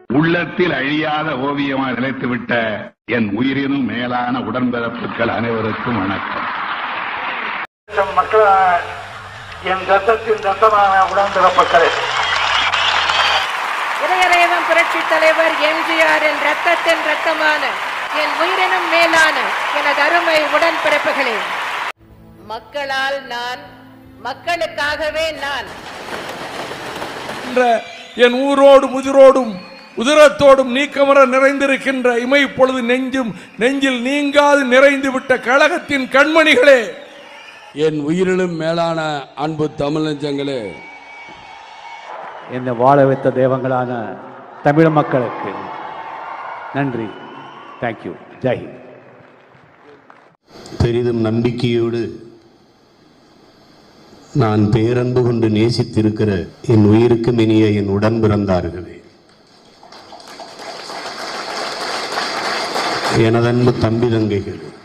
உள்ளத்தில் அழியாத ஓவியமாக நிலைத்துவிட்ட என் உயிரினும் மேலான உடன்பிறப்புகள் அனைவருக்கும் வணக்கம் லட்சம் மக்கள் என் ரத்தத்தின் ரத்தமான உடன்பிறப்புகளே இதயரேவம் புரட்சி தலைவர் எம்ஜிஆரின் ரத்தத்தின் ரத்தமான என் உயிரினும் மேலான எனது அருமை உடன்பிறப்புகளே மக்களால் நான் மக்களுக்காகவே நான் என்ற என் ஊரோடும் உதிரோடும் உதிரத்தோடும் நீக்கமர நிறைந்திருக்கின்ற இமை பொழுது நெஞ்சும் நெஞ்சில் நீங்காது நிறைந்து விட்ட கழகத்தின் கண்மணிகளே என் உயிரிலும் மேலான அன்பு தமிழ் நெஞ்சங்களே என்னை வாழ வைத்த தெய்வங்களான தமிழ் மக்களுக்கு நன்றி தேங்க்யூ ஜெய்ஹிந்த் பெரிதும் நம்பிக்கையோடு நான் பேரன்பு கொண்டு நேசித்திருக்கிற என் உயிருக்கு இனிய என் உடன் பிறந்தார்களே எனதன்பு தம்பி தங்கைகள்